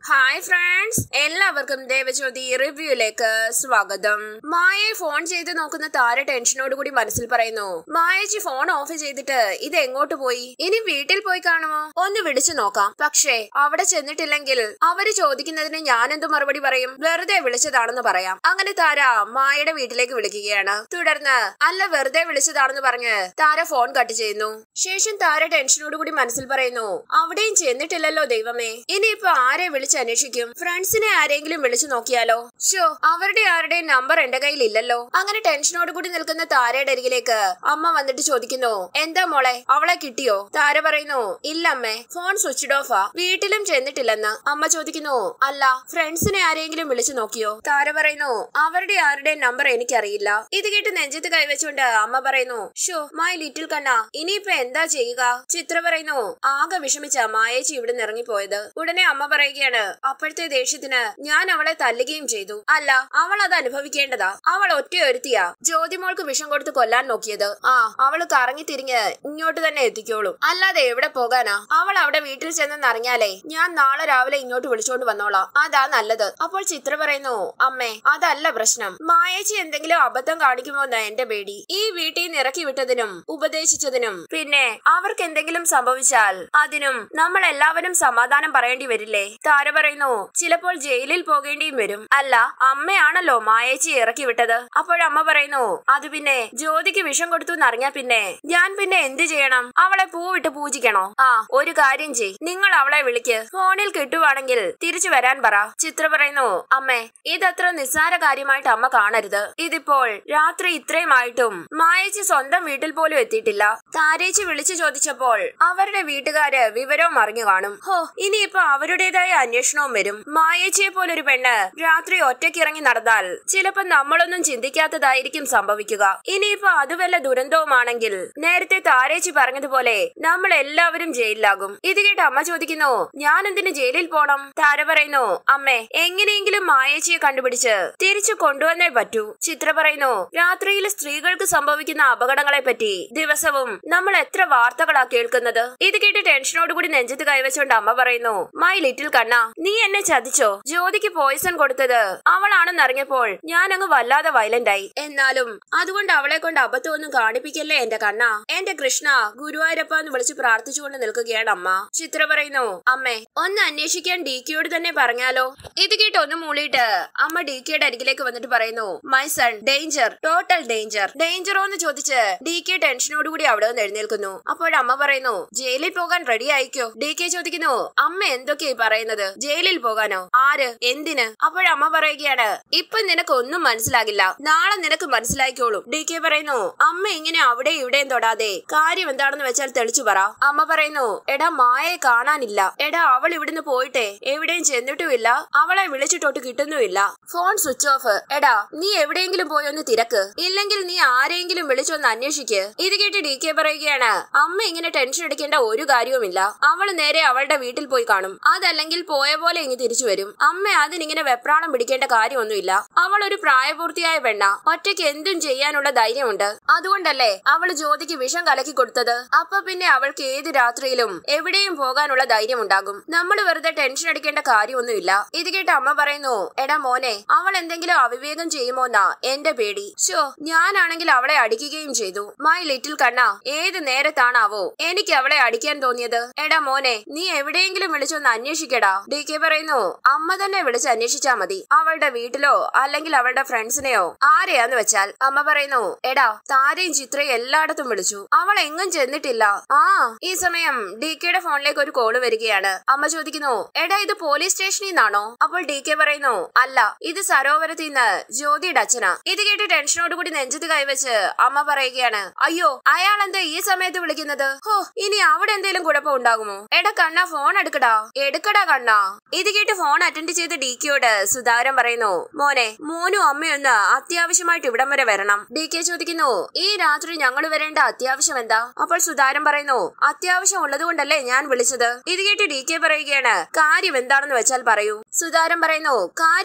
hi friends എല്ലാവർക്കും ദേവജ്യോതി റിവ്യൂയിലേക്ക് സ്വാഗതം മായയെ ഫോൺ ചെയ്ത് നോക്കുന്ന താര ടെൻഷനോട് കൂടി മനസ്സിൽ പറയുന്നു മായച്ചി ഫോൺ ഓഫ് ചെയ്തിട്ട് ഇത് എങ്ങോട്ട് പോയി ഇനി വീട്ടിൽ പോയി കാണുമോ ഒന്ന് വിളിച്ചു നോക്കാം പക്ഷേ അവിടെ ചെന്നിട്ടില്ലെങ്കിൽ അവര് ചോദിക്കുന്നതിന് ഞാൻ എന്ത് മറുപടി പറയും വെറുതെ വിളിച്ചതാണെന്ന് പറയാം അങ്ങനെ താര മായയുടെ വീട്ടിലേക്ക് വിളിക്കുകയാണ് തുടർന്ന് അല്ല വെറുതെ വിളിച്ചതാണെന്ന് പറഞ്ഞ് താര ഫോൺ കട്ട് ചെയ്യുന്നു ശേഷം താര ടെൻഷനോട് കൂടി മനസ്സിൽ പറയുന്നു അവിടെയും ചെന്നിട്ടില്ലല്ലോ ദൈവമേ ഇനിയിപ്പോ ആരെ വിളിച്ച് അന്വേഷിക്കും ഫ്രണ്ട്സിനെ ആരെങ്കിലും വിളിച്ചു നോക്കിയാലോ ഷോ അവരുടെ ആരുടെയും നമ്പർ എന്റെ കയ്യിൽ ഇല്ലല്ലോ അങ്ങനെ ടെൻഷനോട് കൂടി നിൽക്കുന്ന താരയുടെ അരികിലേക്ക് അമ്മ വന്നിട്ട് ചോദിക്കുന്നു എന്താ മോളെ അവളെ കിട്ടിയോ താര പറയുന്നു ഇല്ല അമ്മേ ഫോൺ സ്വിച്ച്ഡ് ഓഫാ വീട്ടിലും ചെന്നിട്ടില്ലെന്ന് അമ്മ ചോദിക്കുന്നു അല്ല ഫ്രണ്ട്സിനെ ആരെങ്കിലും വിളിച്ചു നോക്കിയോ താര പറയുന്നു അവരുടെ ആരുടെയും നമ്പർ എനിക്കറിയില്ല ഇത് കേട്ട് നെഞ്ചത്ത് കൈവച്ചുകൊണ്ട് അമ്മ പറയുന്നു ഷോ മൈ ലിറ്റിൽ കണ്ണ ഇനിയിപ്പോ എന്താ ചെയ്യുക ചിത്ര പറയുന്നു ആകെ വിഷമിച്ച മായേച്ചി ഇവിടെ ഇറങ്ങിപ്പോയത് ഉടനെ അമ്മ പറയുകയാണ് അപ്പോഴത്തെ ദേഷ്യത്തിന് ഞാൻ അവളെ തല്ലുകയും ചെയ്തു അല്ല അവൾ അത് അനുഭവിക്കേണ്ടതാ അവൾ ഒറ്റയൊരുത്തിയാ ജ്യോതിമോൾക്ക് വിഷം കൊടുത്ത് കൊല്ലാൻ നോക്കിയത് ആ അവള് കറങ്ങി തിരിഞ്ഞ് ഇങ്ങോട്ട് തന്നെ എത്തിക്കോളും അല്ലാതെ എവിടെ പോകാനാ അവൾ അവിടെ വീട്ടിൽ ചെന്നെന്നറിഞ്ഞാലേ ഞാൻ നാളെ രാവിലെ ഇങ്ങോട്ട് വിളിച്ചോണ്ട് വന്നോളാം അതാ നല്ലത് അപ്പോൾ ചിത്ര പറയുന്നു അമ്മേ അതല്ല പ്രശ്നം മായേച്ചി എന്തെങ്കിലും അബദ്ധം കാണിക്കുമോ എന്നാ എന്റെ പേടി ഈ വീട്ടിൽ നിന്ന് ഇറക്കി വിട്ടതിനും ഉപദേശിച്ചതിനും പിന്നെ അവർക്ക് എന്തെങ്കിലും സംഭവിച്ചാൽ അതിനും നമ്മൾ എല്ലാവരും സമാധാനം പറയേണ്ടി വരില്ലേ താര പറയുന്നു ചിലപ്പോൾ ജയിലിൽ പോകേണ്ടിയും വരും അല്ല അമ്മയാണല്ലോ മായേച്ചി ഇറക്കി വിട്ടത് അപ്പോഴമ്മ പറയുന്നു അത് പിന്നെ ജ്യോതിക്ക് വിഷം കൊടുത്തു എന്നറിഞ്ഞാ പിന്നെ ഞാൻ പിന്നെ എന്ത് ചെയ്യണം അവളെ പൂവിട്ട് പൂജിക്കണോ ആ ഒരു കാര്യം ചെയ് നിങ്ങൾ അവളെ വിളിക്ക് ഫോണിൽ കിട്ടുവാണെങ്കിൽ തിരിച്ചു വരാൻ പറ ചിത്ര പറയുന്നു അമ്മേ ഇതത്ര നിസ്സാര കാര്യമായിട്ട് അമ്മ കാണരുത് ഇതിപ്പോൾ രാത്രി ഇത്രയുമായിട്ടും മായേച്ചി സ്വന്തം വീട്ടിൽ പോലും എത്തിയിട്ടില്ല താരേച്ചി വിളിച്ചു ചോദിച്ചപ്പോൾ അവരുടെ വീട്ടുകാര് വിവരവും അറിഞ്ഞു കാണും ഹോ ഇനിയിപ്പോ അവരുടേതായ അന്വേഷണവും വരും മായേച്ചിയെ പോലൊരു പെണ്ണ് രാത്രി ഒറ്റയ്ക്കിറങ്ങി നടന്നാൽ ചിലപ്പോ നമ്മളൊന്നും ചിന്തിക്കാത്തതായിരിക്കും സംഭവിക്കുക ഇനിയിപ്പോ അത് വല്ല ദുരന്തവുമാണെങ്കിൽ നേരത്തെ താരേച്ചി പറഞ്ഞതുപോലെ നമ്മൾ എല്ലാവരും ജയിലിലാകും ഇത് കേട്ട് അമ്മ ചോദിക്കുന്നു ഞാൻ എന്തിനു ജയിലിൽ പോണം താര പറയുന്നു അമ്മേ എങ്ങനെയെങ്കിലും മായേച്ചിയെ കണ്ടുപിടിച്ച് തിരിച്ചു കൊണ്ടുവന്നേ പറ്റൂ ചിത്ര പറയുന്നു രാത്രിയിൽ സ്ത്രീകൾക്ക് സംഭവിക്കുന്ന അപകടങ്ങളെ പറ്റി ദിവസവും നമ്മൾ എത്ര വാർത്തകളാ കേൾക്കുന്നത് ഇത് കേട്ട് ടെൻഷനോട് കൂടി നെഞ്ചത്ത് കൈവച്ചുകൊണ്ട് അമ്മ പറയുന്നു മൈ ലിറ്റിൽ കണ്ണ നീ എന്നെ ചതിച്ചോ ജ്യോതിക്ക് പോയിസൺ കൊടുത്തത് അവളാണെന്നറിഞ്ഞപ്പോൾ ഞാൻ അങ്ങ് വല്ലാതെ വയലന്റ് ആയി എന്നാലും അതുകൊണ്ട് അവളെ കൊണ്ട് അബദ്ധമൊന്നും കാണിപ്പിക്കല്ലേ എന്റെ കണ്ണ എന്റെ കൃഷ്ണ ഗുരുവായൂരപ്പ എന്ന് വിളിച്ച് പ്രാർത്ഥിച്ചുകൊണ്ട് നിൽക്കുകയാണ് അമ്മ ചിത്ര പറയുന്നു അമ്മേ ഒന്ന് അന്വേഷിക്കാൻ ഡി കെയോട് തന്നെ പറഞ്ഞാലോ ഇത് കേട്ട് ഒന്ന് മൂളിയിട്ട് അമ്മ ഡി കെയുടെ അരികിലേക്ക് വന്നിട്ട് പറയുന്നു my son danger total danger ഡേഞ്ചറോ എന്ന് ചോദിച്ച് ഡി കെ ടെൻഷനോട് കൂടി അവിടെ നിന്ന് എഴുന്നേൽക്കുന്നു അപ്പോഴമ്മ പറയുന്നു ജയിലിൽ പോകാൻ റെഡി ആയിക്കോ ഡി കെ ചോദിക്കുന്നു അമ്മ എന്തൊക്കെയായി പറയുന്നത് ജയിലിൽ പോകാനോ ആര് എന്തിന് അപ്പോഴമ്മ പറയുകയാണ് ഇപ്പൊ നിനക്ക് ഒന്നും മനസ്സിലാകില്ല നാളെ നിനക്ക് മനസ്സിലായിക്കോളും ഡി കെ പറയുന്നു അമ്മ ഇങ്ങനെ അവിടെ ഇവിടെയും തൊടാതെ കാര്യം എന്താണെന്ന് വെച്ചാൽ തെളിച്ചു പറ അമ്മ പറയുന്നു എടാ മായയെ കാണാനില്ല എടാ അവൾ ഇവിടുന്ന് പോയിട്ടെ എവിടെയും ചെന്നിട്ടുമില്ല അവളെ വിളിച്ചിട്ടോട്ട് കിട്ടുന്നുമില്ല ഫോൺ സ്വിച്ച് ഓഫ് എടാ നീ എവിടെയെങ്കിലും പോയി ഒന്ന് തിരക്ക് ഇല്ലെങ്കിൽ നീ ആരെയെങ്കിലും വിളിച്ചൊന്ന് അന്വേഷിക്ക് ഇത് കേട്ട് ഡി കെ പറയുകയാണ് അമ്മ ഇങ്ങനെ ടെൻഷൻ എടുക്കേണ്ട ഒരു കാര്യവുമില്ല അവൾ നേരെ അവളുടെ വീട്ടിൽ പോയി കാണും അതല്ലെങ്കിൽ പോയ പോലെ ഇങ്ങ് തിരിച്ചു വരും അമ്മ അതിനിങ്ങനെ വെപ്രാളം പിടിക്കേണ്ട കാര്യമൊന്നുമില്ല അവൾ ഒരു പ്രായപൂർത്തിയായ പെണ്ണ ഒറ്റയ്ക്ക് എന്തും ചെയ്യാനുള്ള ധൈര്യമുണ്ട് അതുകൊണ്ടല്ലേ അവൾ ജ്യോതിക്ക് വിഷം കലക്കി കൊടുത്തത് അപ്പൊ പിന്നെ അവൾക്ക് ഏത് രാത്രിയിലും എവിടെയും പോകാനുള്ള ധൈര്യം ഉണ്ടാകും നമ്മൾ വെറുതെ ടെൻഷൻ അടിക്കേണ്ട കാര്യമൊന്നുമില്ല ഇത് കേട്ട് അമ്മ പറയുന്നു എടാ മോനെ അവൾ എന്തെങ്കിലും അവിവേകം ചെയ്യുമോന്നാ എന്റെ പേടി ഷോ ഞാനാണെങ്കിൽ അവളെ അടിക്കുകയും ചെയ്തു മൈ ലിറ്റിൽ കണ്ണ ഏത് നേരത്താണാവോ എനിക്ക് അവളെ അടിക്കാൻ തോന്നിയത് എടാ മോനെ നീ എവിടെയെങ്കിലും വിളിച്ചൊന്ന് അന്വേഷിക്കടാ ഡി കെ പറയുന്നു അമ്മ തന്നെ വിളിച്ച് അന്വേഷിച്ചാ മതി അവളുടെ വീട്ടിലോ അല്ലെങ്കിൽ അവളുടെ ഫ്രണ്ട്സിനെയോ ആരെയാന്ന് വെച്ചാൽ അമ്മ പറയുന്നു എടാ താരയും ചിത്രയും എല്ലായിടത്തും വിളിച്ചു അവൾ എങ്ങും ചെന്നിട്ടില്ല ആ ഈ സമയം ഡി കെയുടെ ഫോണിലേക്ക് ഒരു കോള് വരികയാണ് അമ്മ ചോദിക്കുന്നു എടാ ഇത് പോലീസ് സ്റ്റേഷനിൽ നിന്നാണോ അപ്പോൾ ഡി കെ പറയുന്നു അല്ല ഇത് സരോവരത്തിൽ നിന്ന് ജ്യോതിയുടെ അച്ഛനാ ഇത് കേട്ട് ടെൻഷനോട് കൂടി നെഞ്ചത്ത് കൈവച്ച് അമ്മ പറയുകയാണ് അയ്യോ അയാൾ എന്താ ഈ സമയത്ത് വിളിക്കുന്നത് ഹോ ഇനി അവിടെ എന്തെങ്കിലും കുഴപ്പം ഉണ്ടാകുമോ എടാ കണ്ണ ഫോൺ എടുക്കടാ എടുക്കടാ കണ്ണാ ഇത് കേട്ട് ഫോൺ അറ്റൻഡ് ചെയ്ത ഡി കെയോട് സുധാകരൻ പറയുന്നു മോനെ മോനും അമ്മയൊന്ന് അത്യാവശ്യമായിട്ട് ഇവിടം വരെ വരണം ഡി കെ ചോദിക്കുന്നു ഈ രാത്രി ഞങ്ങൾ വരേണ്ട അത്യാവശ്യം എന്താ അപ്പോൾ സുധാകരൻ പറയുന്നു അത്യാവശ്യം ഉള്ളത് കൊണ്ടല്ലേ ഞാൻ വിളിച്ചത് ഇത് കേട്ട് ഡി കെ പറയുകയാണ് കാര്യം എന്താണെന്ന് വെച്ചാൽ പറയൂ സുധാകരൻ പറയുന്നു കാര്യമൊക്കെ ഇവിടെ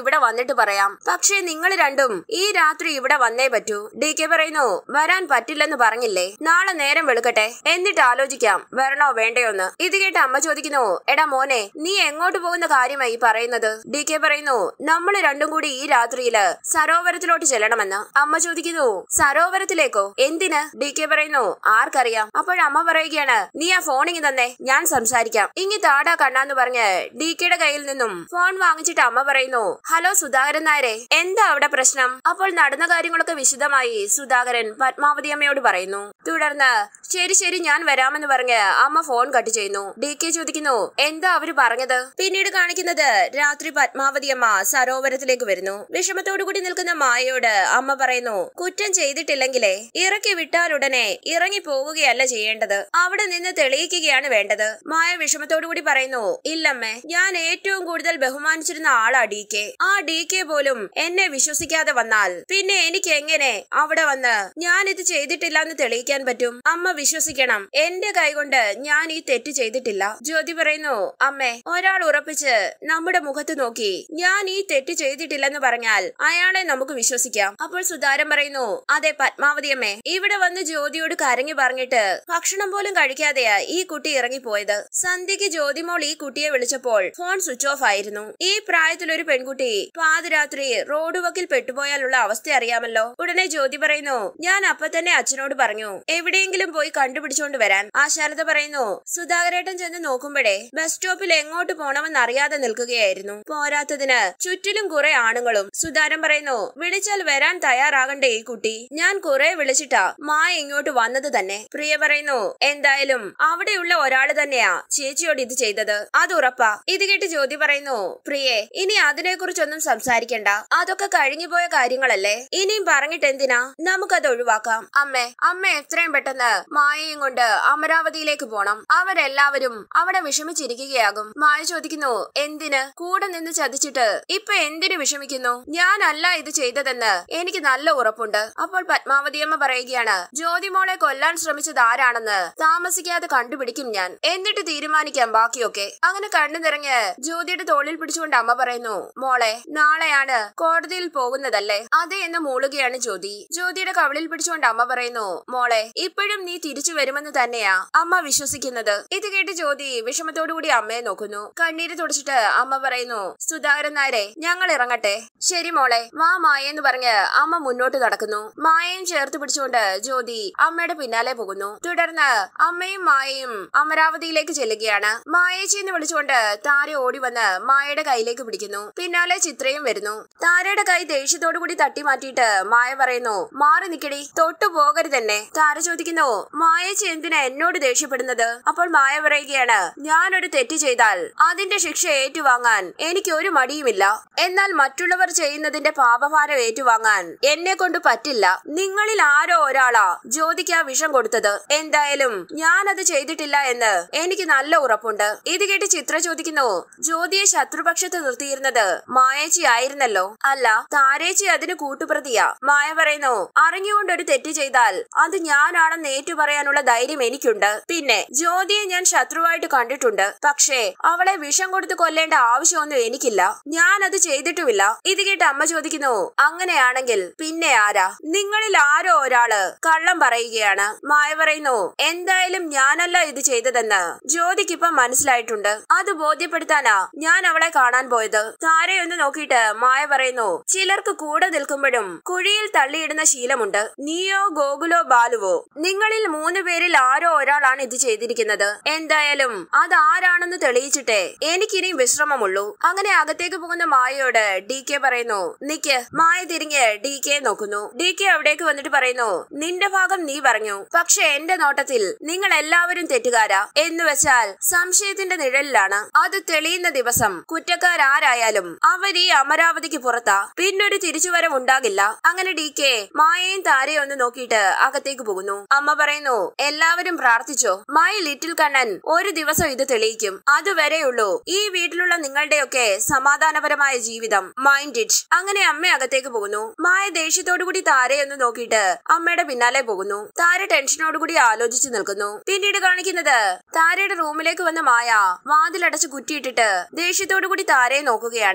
ഇവിടെ വന്നിട്ട് പറയാം പക്ഷേ നിങ്ങൾ രണ്ടും ഈ രാത്രി ഇവിടെ വന്നേ പറ്റൂ ഡി കെ പറയുന്നു വരാൻ പറ്റില്ലെന്ന് പറഞ്ഞില്ലേ നാളെ നേരം വെളുക്കട്ടെ എന്നിട്ട് ആലോചിക്കാം വരണോ വേണ്ടയോന്ന് ഇത് കേട്ട് അമ്മ ചോദിക്കുന്നു എടാ മോനെ നീ എങ്ങോട്ട് പോകുന്ന കാര്യമായി പറയുന്നത് ഡി കെ പറയുന്നു നമ്മൾ രണ്ടും കൂടി ഈ രാത്രിയില് സരോവരത്തിലോട്ട് ചെല്ലണമെന്ന് അമ്മ ചോദിക്കുന്നു സരോവരത്തിലേക്കോ എന്തിന് ഡി കെ പറയുന്നു ആർക്കറിയാം അപ്പോഴമ്മ പറയുകയാണ് നീ ആ ഫോണിങ് തന്നെ ഞാൻ സംസാരിക്കാം ഇങ്ങി താടാ കണ്ണാന്ന് പറഞ്ഞ് ഡി കെയുടെ കയ്യിൽ നിന്നും ഫോൺ വാങ്ങിച്ചിട്ട് അമ്മ പറയുന്നു ഹലോ സുധാകരൻ നായരെ എന്താ അവിടെ പ്രശ്നം അപ്പോൾ നടന്ന കാര്യങ്ങളൊക്കെ വിശദമായി സുധാകരൻ പത്മാവതി അമ്മയോട് പറയുന്നു തുടർന്ന് ശരി ശരി ഞാൻ വരാമെന്ന് പറഞ്ഞ് അമ്മ ഫോൺ കട്ട് ചെയ്യുന്നു ഡി കെ ചോദിക്കുന്നു എന്താ അവര് പറഞ്ഞത് പിന്നീട് കാണിക്കുന്നത് രാത്രി പത്മാവതി അമ്മ സരോവരത്തിലേക്ക് വരുന്നു വിഷമത്തോടു കൂടി നിൽക്കുന്ന മായയോട് അമ്മ പറയുന്നു കുറ്റം ചെയ്തിട്ടില്ലെങ്കിലേ ഇറക്കി വിട്ടാലുടനെ ഇറങ്ങി പോകുകയല്ല ചെയ്യേണ്ടത് അവിടെ നിന്ന് തെളിയിക്കുകയാണ് വേണ്ടത് മായ വിഷമത്തോടു കൂടി പറയുന്നു ഇല്ലമ്മേ ഞാൻ ഏറ്റവും കൂടുതൽ ബഹുമാനിച്ചിരുന്ന ആളാ ഡി കെ ആ ഡി കെ പോലും എന്നെ വിശ്വസിക്കാതെ വന്നാൽ പിന്നെ എനിക്ക് എങ്ങനെ അവിടെ വന്ന് ഞാൻ ഇത് ചെയ്തിട്ടില്ല എന്ന് തെളിയിക്കാൻ പറ്റും അമ്മ വിശ്വസിക്കണം എന്റെ കൈകൊണ്ട് ഞാൻ ഈ തെറ്റ് ചെയ്തിട്ടില്ല ജ്യോതി പറയുന്നു അമ്മേ ഒരാൾ ഉറപ്പിച്ച് നമ്മുടെ മുഖത്ത് നോക്കി ഞാൻ ഈ തെറ്റ് ചെയ്തിട്ടില്ലെന്ന് പറഞ്ഞാൽ അയാളെ നമുക്ക് വിശ്വസിക്കാം അപ്പോൾ സുധാരൻ പറയുന്നു അതെ പത്മാവതി അമ്മേ ഇവിടെ വന്ന് ജ്യോതിയോട് കരഞ്ഞു പറഞ്ഞിട്ട് ഭക്ഷണം പോലും കഴിക്കാതെയാ ഈ കുട്ടി ഇറങ്ങിപ്പോയത് സന്ധ്യക്ക് ജ്യോതിമോൾ ഈ കുട്ടിയെ വിളിച്ചപ്പോൾ ഫോൺ സ്വിച്ച് ഓഫ് ആയിരുന്നു ഈ പ്രായത്തിലൊരു പെൺകുട്ടി പാതിരാത്രി റോഡ് വക്കിൽ പെട്ടുപോയാലുള്ള അവസ്ഥ അറിയാമല്ലോ ഉടനെ ജ്യോതി പറയുന്നു ഞാൻ അപ്പൊ തന്നെ അച്ഛനോട് പറഞ്ഞു എവിടെയെങ്കിലും പോയി കണ്ടുപിടിച്ചോണ്ട് വരാൻ ആ ശാരദ പറയുന്നു സുധാകരേട്ടൻ ചെന്ന് നോക്കുമ്പോഴേ ബസ് സ്റ്റോപ്പിൽ എങ്ങോട്ട് പോണമെന്ന് അറിയാതെ നിൽക്കുകയായിരുന്നു പോരാത്തതിന് ചുറ്റിലും കുറെ ആണുങ്ങളും സുധാരൻ പറയുന്നു വിളിച്ചാൽ വരാൻ തയ്യാറാകണ്ടേ ഈ കുട്ടി ഞാൻ കുറെ വിളിച്ചിട്ടാ മായ ഇങ്ങോട്ട് വന്നത് തന്നെ പ്രിയ പറയുന്നു എന്തായാലും അവിടെയുള്ള ഒരാള് തന്നെയാ ചേച്ചിയോട് ഇത് ചെയ്തത് അത് ഉറപ്പാ ഇത് കേട്ട് ജ്യോതി പറയുന്നു പ്രിയേ ഇനി അതിനെക്കുറിച്ചൊന്നും സംസാരിക്കണ്ട അതൊക്കെ കഴിഞ്ഞുപോയ കാര്യങ്ങളല്ലേ ഇനിയും പറഞ്ഞിട്ട് എന്തിനാ നമുക്കത് ഒഴിവാക്കാം അമ്മേ അമ്മ എത്രയും പെട്ടെന്ന് മായയും കൊണ്ട് അമരാവതിയിലേക്ക് പോണം അവരെല്ലാവരും അവിടെ വിഷമിച്ചിരിക്കുകയാകും മായ ചോദിക്കുന്നു എന്തിന് കൂടെ നിന്ന് ചതിച്ചിട്ട് ഇപ്പൊ എന്തിനു വിഷമിക്കുന്നു ഞാനല്ല ഇത് ചെയ്തതെന്ന് എനിക്ക് നല്ല ഉറപ്പുണ്ട് അപ്പോൾ പത്മാവതിയമ്മ പറയുകയാണ് ജ്യോതിമോളെ കൊല്ലാൻ ശ്രമിച്ചത് ആരാണെന്ന് താമസിക്കാതെ കണ്ടുപിടിക്കും ഞാൻ എന്നിട്ട് തീരുമാനിക്കാം ബാക്കിയൊക്കെ അങ്ങനെ കണ്ണു നിറഞ്ഞ് ജ്യോതിയുടെ തോളിൽ പിടിച്ചുകൊണ്ട് അമ്മ പറയുന്നു മോളെ നാളെയാണ് കോടതിയിൽ പോകുന്നതല്ലേ അതെ എന്ന് മൂളുകയാണ് ജ്യോതി ജ്യോതിയുടെ കവിളിൽ പിടിച്ചുകൊണ്ട് അമ്മ പറയുന്നു മോളെ ഇപ്പോഴും നീ തിരിച്ചു വരുമെന്ന് തന്നെയാ അമ്മ വിശ്വസിക്കുന്നത് ഇത് കേട്ട് ജ്യോതി വിഷമത്തോടുകൂടി അമ്മയെ നോക്കുന്നു കണ്ണീര് തുടച്ചിട്ട് അമ്മ പറയുന്നു സുധാകരൻ നായരെ ഞങ്ങൾ ഇറങ്ങട്ടെ ശരി മോളെ വാ മായ എന്ന് പറഞ്ഞ് അമ്മ മുന്നോട്ട് നടക്കുന്നു മായയും ചേർത്ത് പിടിച്ചുകൊണ്ട് ജ്യോതി അമ്മയുടെ പിന്നാലെ പോകുന്നു തുടർന്ന് അമ്മയും മായയും അമരാവതിയിലേക്ക് ചെല്ലുകയാണ് മായേച്ചി എന്ന് വിളിച്ചുകൊണ്ട് താര ഓടി വന്ന് മായയുടെ കയ്യിലേക്ക് പിടിക്കുന്നു പിന്നാലെ ചിത്രയും വരുന്നു താരയുടെ കൈ ദേഷ്യത്തോടു കൂടി തട്ടി മാറ്റിയിട്ട് മായ പറയുന്നു മാറി നിക്കടി തൊട്ടു പോകരുതെന്നെ താര ചോദിക്കുന്നു മായേച്ചി എന്തിനാ എന്നോട് ദേഷ്യപ്പെടുന്നത് അപ്പോൾ മായ പറയുകയാണ് ഞാനൊരു തെറ്റ് ചെയ്താൽ അതിന്റെ ശിക്ഷ ഏറ്റുവാങ്ങാൻ എനിക്ക് ഒരു മടിയുമില്ല എന്നാൽ മറ്റുള്ളവർ ചെയ്യുന്നതിന്റെ പാപഭാരം ഏറ്റുവാങ്ങാൻ എന്നെ കൊണ്ട് പറ്റില്ല നിങ്ങളിൽ ആരോ ഒരാളാ ജ്യോതിക്ക് ആ വിഷം കൊടുത്തത് എന്തായാലും ഞാൻ അത് ചെയ്തിട്ടില്ല എന്ന് എനിക്ക് നല്ല ഉറപ്പുണ്ട് ഇത് കേട്ട് ചിത്ര ചോദിക്കുന്നു ജ്യോതിയെ ശത്രുപക്ഷത്ത് നിർത്തിയിരുന്നത് മായേച്ചി ആയിരുന്നല്ലോ അല്ല താരേച്ചി അതിന് കൂട്ടുപ്രതിയാ മായ പറയുന്നു അറിഞ്ഞുകൊണ്ട് ഒരു തെറ്റ് ചെയ്താൽ അത് ഞാനാണെന്ന് ഏറ്റു പറയാനുള്ള ധൈര്യം എനിക്കുണ്ട് പിന്നെ ജ്യോതിയെ ഞാൻ ശത്രുവായിട്ട് കണ്ടിട്ടുണ്ട് പക്ഷേ അവളെ വിഷം കൊടുത്ത് കൊല്ലേണ്ട ആവശ്യമൊന്നും എനിക്കില്ല ഞാൻ അത് ചെയ്തിട്ടുമില്ല ഇത് കേട്ട് അമ്മ ചോദിക്കുന്നു അങ്ങനെയാണെങ്കിൽ പിന്നെ ആരാ നിങ്ങളിൽ ആരോ ഒരാള് കള്ളം പറയുകയാണ് മായ പറയുന്നു എന്തായാലും ഞാനല്ല ഇത് ചെയ്തതെന്ന് ജ്യോതിക്കിപ്പം മനസ്സിലായിട്ടുണ്ട് അത് ബോധ്യപ്പെടുത്താനാ ഞാൻ അവളെ കാണാൻ പോയത് താരയൊന്ന് നോക്കിയിട്ട് മായ പറയുന്നു ചിലർക്ക് കൂടെ നിൽക്കുമ്പോഴും കുഴിയിൽ തള്ളിയിടുന്ന ശീലമുണ്ട് നീയോ ഗോകുലോ ബാലുവോ നിങ്ങളിൽ മൂന്ന് പേരിൽ ആരോ ഒരാളാണ് ഇത് ചെയ്തിരിക്കുന്നത് എന്തായാലും അത് ആരാണെന്ന് തെളിയിച്ചിട്ടേ എനിക്കിനി വിശ്രമമുള്ളൂ അങ്ങനെ അകത്തേക്ക് പോകുന്ന മായയോട് ഡി കെ പറയുന്നു നിക്ക് മായ തിരിഞ്ഞ് ഡി കെ നോക്കുന്നു ഡി കെ അവിടേക്ക് വന്നിട്ട് പറയുന്നു നിന്റെ ഭാഗം നീ പറഞ്ഞു പക്ഷെ എന്റെ നോട്ടത്തിൽ നിങ്ങൾ എല്ലാവരും തെറ്റുകാരാ എന്ന് വെച്ചാൽ സംശയത്തിന്റെ നിഴലിലാണ് അത് തെളിയുന്ന ദിവസം കുറ്റക്കാരാരായാലും അവർ ഈ അമരാവതിക്ക് പുറത്താ പിന്നൊരു തിരിച്ചുവരവ് ഉണ്ടാകില്ല അങ്ങനെ ഡി കെ മായയും താരയും ഒന്ന് നോക്കിയിട്ട് അകത്തേക്ക് പോകുന്നു അമ്മ പറയുന്നു എല്ലാവരും പ്രാർത്ഥിച്ചോ മായ ലിറ്റിൽ കണ്ണൻ ഒരു ദിവസം ഇത് തെളിയിക്കും അതുവരെയുള്ളൂ ഈ വീട്ടിലുള്ള നിങ്ങളുടെയൊക്കെ സമാധാനപരമായ ജീവിതം മൈൻഡ് ഇറ്റ് അങ്ങനെ അമ്മ അകത്തേക്ക് പോകുന്നു മായ ദേഷ്യത്തോടു കൂടി താരയൊന്ന് നോക്കിയിട്ട് അമ്മയുടെ പിന്നാലെ പോകുന്നു താര ടെൻഷനോടുകൂടി ആലോചിച്ചു നിൽക്കുന്നു പിന്നീട് കാണിക്കുന്നത് താരയുടെ റൂമിലേക്ക് വന്ന മായ വാതിലടച്ച് കുറ്റിയിട്ടിട്ട് ദേഷ്യത്തോടു കൂടി താരയെ നോക്കുകയാണ് ഇത്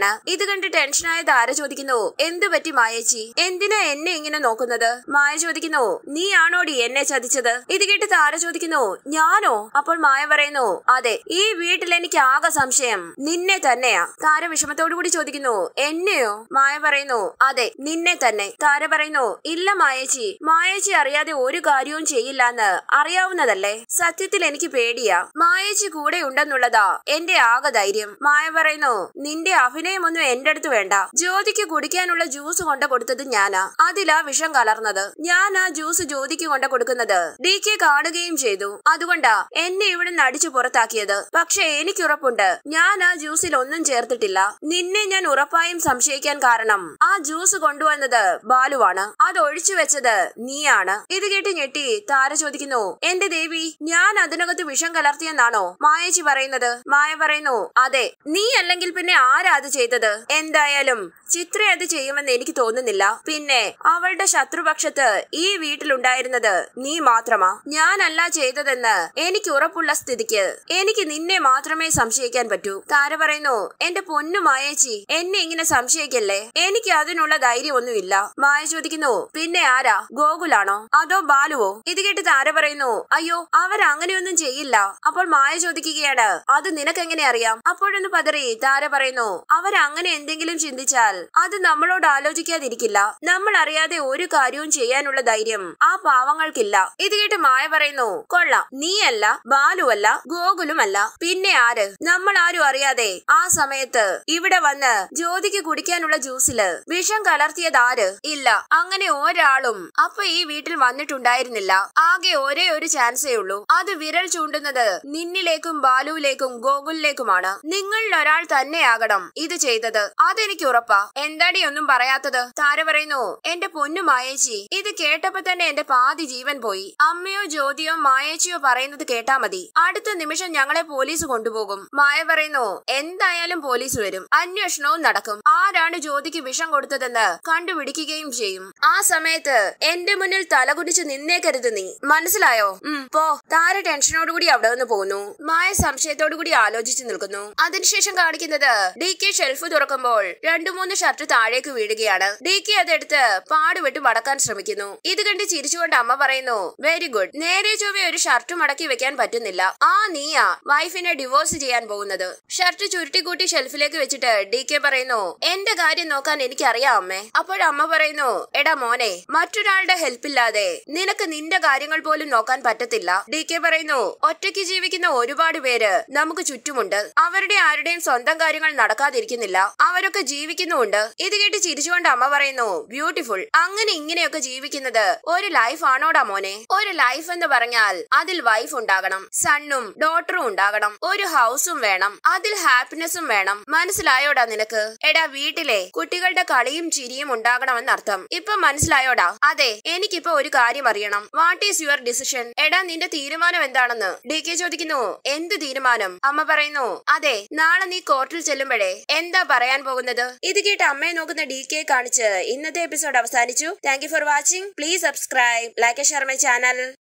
ഇത് കണ്ട് ടെൻഷനായ താര ചോദിക്കുന്നു എന്തു പറ്റി മായേച്ചി എന്തിനാ എന്നെ ഇങ്ങനെ നോക്കുന്നത് മായ ചോദിക്കുന്നു നീയാണോടി എന്നെ ചതിച്ചത് ഇത് കേട്ട് താര ചോദിക്കുന്നു ഞാനോ അപ്പോൾ മായ പറയുന്നു അതെ ഈ വീട്ടിൽ എനിക്ക് ആകെ സംശയം നിന്നെ തന്നെയാ താര വിഷമത്തോടു കൂടി ചോദിക്കുന്നു എന്നെയോ മായ പറയുന്നു അതെ നിന്നെ തന്നെ താര പറയുന്നു ഇല്ല മായേച്ചി മായേച്ചി അറിയാതെ ഒരു കാര്യവും ചെയ്യില്ലെന്ന് അറിയാവുന്നതല്ലേ സത്യത്തിൽ എനിക്ക് പേടിയാ മായേച്ചി കൂടെ ഉണ്ടെന്നുള്ളതാ എന്റെ ആകെ ധൈര്യം മായ പറയുന്നു നിന്റെ അഭിനയമൊന്നും എന്റെ അടുത്ത് വേണ്ട ജ്യോതിക്ക് കുടിക്കാനുള്ള ജ്യൂസ് കൊണ്ട് കൊടുത്തത് ഞാനാ അതിലാ വിഷം കലർന്നത് ഞാൻ ആ ജ്യൂസ് ജ്യോതിക്ക് കൊണ്ട് കൊടുക്കുന്നത് ഡി കെ കാണുകയും ചെയ്തു അതുകൊണ്ടാ എന്നെ ഇവിടെ നിന്ന് അടിച്ചു പുറത്താക്കിയത് പക്ഷെ എനിക്കുറപ്പുണ്ട് ഞാൻ ആ ജ്യൂസിൽ ഒന്നും ചേർത്തിട്ടില്ല നിന്നെ ഞാൻ ഉറപ്പായും സംശയിക്കാൻ കാരണം ആ ജ്യൂസ് കൊണ്ടുവന്നത് ബാലുവാണ് അത് ഒഴിച്ചു വെച്ചത് നീയാണ് ഇത് കേട്ട് ഞെട്ടി താര ചോദിക്കുന്നു എന്റെ ദേവി ഞാൻ അതിനകത്ത് വിഷം കലർത്തിയെന്നാണോ മായേച്ചി പറയുന്നത് മായ പറയുന്നു അതെ നീ അല്ലെങ്കിൽ പിന്നെ ആരാ അത് ചെയ്തത് എന്തായാലും ചിത്ര അത് ചെയ്യുമെന്ന് എനിക്ക് തോന്നുന്നില്ല പിന്നെ അവളുടെ ശത്രുപക്ഷത്ത് ഈ വീട്ടിലുണ്ടായിരുന്നത് നീ മാത്രമാ ഞാനല്ല ചെയ്തതെന്ന് എനിക്ക് ഉറപ്പുള്ള സ്ഥിതിക്ക് എനിക്ക് നിന്നെ മാത്രമേ സംശയിക്കാൻ പറ്റൂ താര പറയുന്നു എന്റെ പൊന്നു മായേച്ചി എന്നെ ഇങ്ങനെ സംശയിക്കല്ലേ എനിക്ക് അതിനുള്ള ധൈര്യമൊന്നുമില്ല മായ ചോദിക്കുന്നു പിന്നെ ആരാ ഗോകുലാണോ അതോ ബാലുവോ ഇത് കേട്ട് താര പറയുന്നു അയ്യോ അവരങ്ങനെയൊന്നും ചെയ്യില്ല അപ്പോൾ മായ ചോദിക്കുകയാണ് അത് നിനക്കെങ്ങനെ അറിയാം അപ്പോഴൊന്ന് പതറി താര പറയുന്നു അവരങ്ങനെ എന്തെങ്കിലും ചിന്തിച്ചാൽ അത് നമ്മളോട് ആലോചിക്കാതിരിക്കില്ല നമ്മൾ അറിയാതെ ഒരു കാര്യവും ചെയ്യാനുള്ള ധൈര്യം ആ പാവങ്ങൾക്കില്ല ഇത് കേട്ട് മായ പറയുന്നു കൊള്ളാം നീയല്ല ബാലുവല്ല ഗോകുലുമല്ല പിന്നെ ആര് നമ്മൾ ആരും അറിയാതെ ആ സമയത്ത് ഇവിടെ വന്ന് ജ്യോതിക്ക് കുടിക്കാനുള്ള ജ്യൂസില് വിഷം കലർത്തിയത് ആര് ഇല്ല അങ്ങനെ ഒരാളും അപ്പൊ ഈ വീട്ടിൽ വന്നിട്ടുണ്ടായിരുന്നില്ല ആകെ ഒരേ ഒരു ചാൻസേ ഉള്ളൂ അത് വിരൽ ചൂണ്ടുന്നത് നിന്നിലേക്കും ബാലുവിലേക്കും ഗോകുലിലേക്കുമാണ് നിങ്ങളിൽ ഒരാൾ തന്നെയാകണം ഇത് ചെയ്തത് അതെനിക്ക് ഉറപ്പാ എന്താടി ഒന്നും പറയാത്തത് താര പറയുന്നു എന്റെ പൊന്നു മായേച്ചി ഇത് കേട്ടപ്പോ തന്നെ എന്റെ പാതി ജീവൻ പോയി അമ്മയോ ജ്യോതിയോ മായേച്ചിയോ പറയുന്നത് കേട്ടാ മതി അടുത്ത നിമിഷം ഞങ്ങളെ പോലീസ് കൊണ്ടുപോകും മായ പറയുന്നു എന്തായാലും പോലീസ് വരും അന്വേഷണവും നടക്കും ആരാണ് ജ്യോതിക്ക് വിഷം കൊടുത്തതെന്ന് കണ്ടുപിടിക്കുകയും ചെയ്യും ആ സമയത്ത് എന്റെ മുന്നിൽ തലകുടിച്ച് നിന്നേക്കരുത് നീ മനസ്സിലായോ ഉം പോ താര ടെൻഷനോടുകൂടി അവിടെ നിന്ന് പോകുന്നു മായ സംശയത്തോടു കൂടി ആലോചിച്ചു നിൽക്കുന്നു അതിനുശേഷം കാണിക്കുന്നത് ഡി കെ ഷെൽഫ് തുറക്കുമ്പോൾ രണ്ടു മൂന്ന് ഷർട്ട് താഴേക്ക് വീഴുകയാണ് ഡി കെ അതെടുത്ത് പാടുവിട്ട് മടക്കാൻ ശ്രമിക്കുന്നു ഇത് കണ്ട് ചിരിച്ചുകൊണ്ട് അമ്മ പറയുന്നു വെരി ഗുഡ് നേരെ ചൊവ്വെ ഒരു ഷർട്ട് മടക്കി വെക്കാൻ പറ്റുന്നില്ല ആ നീയാ വൈഫിനെ ഡിവോഴ്സ് ചെയ്യാൻ പോകുന്നത് ഷർട്ട് ചുരുട്ടിക്കൂട്ടി ഷെൽഫിലേക്ക് വെച്ചിട്ട് ഡി കെ പറയുന്നു എന്റെ കാര്യം നോക്കാൻ എനിക്കറിയാം അമ്മേ അപ്പോഴമ്മ പറയുന്നു എടാ മോനെ മറ്റൊരാളുടെ ഹെൽപ്പില്ലാതെ നിനക്ക് നിന്റെ കാര്യങ്ങൾ പോലും നോക്കാൻ പറ്റത്തില്ല ഡി കെ പറയുന്നു ഒറ്റയ്ക്ക് ജീവിക്കുന്ന ഒരുപാട് പേര് നമുക്ക് ചുറ്റുമുണ്ട് അവരുടെ ആരുടെയും സ്വന്തം കാര്യങ്ങൾ നടക്കാതിരിക്കുന്നില്ല അവരൊക്കെ ജീവിക്കുന്നുമുണ്ട് ഇത് കേട്ട് ചിരിച്ചുകൊണ്ട് അമ്മ പറയുന്നു ബ്യൂട്ടിഫുൾ അങ്ങനെ ഇങ്ങനെയൊക്കെ ജീവിക്കുന്നത് ഒരു ലൈഫ് ആണോടാ മോനെ ഒരു ലൈഫ് എന്ന് പറഞ്ഞാൽ അതിൽ വൈഫ് ഉണ്ടാകണം സണ്ണും ഡോട്ടറും ഉണ്ടാകണം ഒരു ഹൗസും വേണം അതിൽ ഹാപ്പിനെസ്സും വേണം മനസ്സിലായോടാ നിനക്ക് എടാ വീട്ടിലെ കുട്ടികളുടെ കളിയും ചിരിയും ഉണ്ടാകണമെന്നർത്ഥം ഇപ്പൊ മനസ്സിലായോടാ അതെ എനിക്കിപ്പോ ഒരു കാര്യം അറിയണം വാട്ട് ഈസ് യുവർ ഡിസിഷൻ എടാ നിന്റെ തീരുമാനം എന്താണെന്ന് ഡി കെ ചോദിക്കുന്നു എന്ത് തീരുമാനം അമ്മ പറയുന്നു അതെ നാളെ നീ കോർട്ടിൽ ചെല്ലുമ്പോഴേ എന്താ പറയാൻ പോകുന്നത് ഇത് കേട്ട് അമ്മയെ നോക്കുന്ന ഡി കെ കാണിച്ച് ഇന്നത്തെ എപ്പിസോഡ് അവസാനിച്ചു thank you for watching please subscribe like share my channel